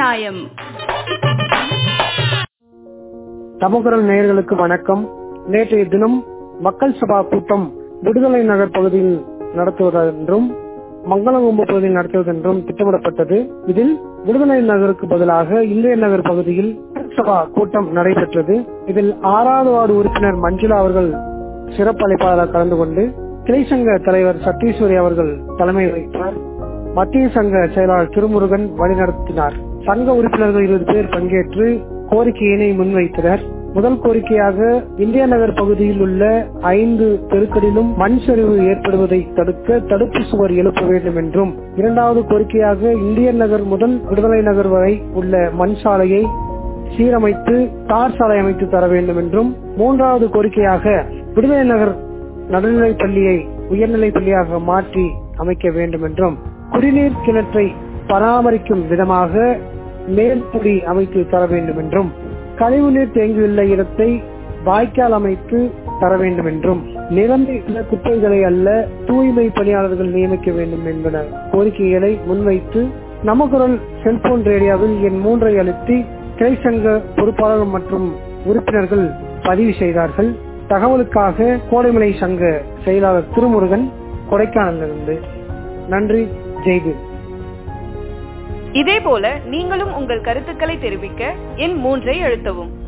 நியாயம் தமகுரல் நேயர்களுக்கு வணக்கம் நேற்றைய தினம் மக்கள் சபா கூட்டம் விடுதலை நகர் பகுதியில் நடத்துவதென்றும் மங்களங்கொம்பு பகுதியில் நடத்துவதென்றும் திட்டமிடப்பட்டது இதில் விடுதலை நகருக்கு பதிலாக இந்திய நகர் பகுதியில் மக்கள் சபா கூட்டம் நடைபெற்றது இதில் ஆறாவது வார்டு உறுப்பினர் மஞ்சுளா அவர்கள் சிறப்பு அழைப்பாளராக கலந்து கொண்டு கிளை சங்க தலைவர் சத்தீஸ்வரி அவர்கள் தலைமை வகித்தார் மத்திய சங்க செயலாளர் திருமுருகன் வழிநடத்தினார் சங்க உறுப்பினர்கள் இருபது பேர் பங்கேற்று கோரிக்கையினை முன்வைத்தனர் முதல் கோரிக்கையாக இந்தியா நகர் பகுதியில் உள்ள ஐந்து தெருக்களிலும் மண் சரிவு ஏற்படுவதை தடுக்க தடுப்பு சுவர் எழுப்ப வேண்டும் என்றும் இரண்டாவது கோரிக்கையாக இந்திய நகர் முதல் விடுதலை நகர் வரை உள்ள மண் சாலையை சீரமைத்து தார் சாலை அமைத்து தர வேண்டும் என்றும் மூன்றாவது கோரிக்கையாக விடுதலை நகர் நடுநிலை பள்ளியை உயர்நிலை பள்ளியாக மாற்றி அமைக்க வேண்டும் என்றும் குடிநீர் கிணற்றை பராமரிக்கும் விதமாக மேல்புடி அமைத்து தர வேண்டும் என்றும் கழிவுநீர் தேங்கியுள்ள இடத்தை வாய்க்கால் அமைத்து தர வேண்டும் என்றும் நிரம்பியுள்ள குப்பைகளை அல்ல தூய்மை பணியாளர்கள் நியமிக்க வேண்டும் என்பன கோரிக்கைகளை முன்வைத்து நமக்குரல் செல்போன் ரேடியோவில் என் மூன்றை அழுத்தி கிளை சங்க பொறுப்பாளர்கள் மற்றும் உறுப்பினர்கள் பதிவு செய்தார்கள் தகவலுக்காக கோடைமலை சங்க செயலாளர் திருமுருகன் கொடைக்கானலிருந்து நன்றி ஜெய்து இதேபோல நீங்களும் உங்கள் கருத்துக்களை தெரிவிக்க எண் மூன்றை அழுத்தவும்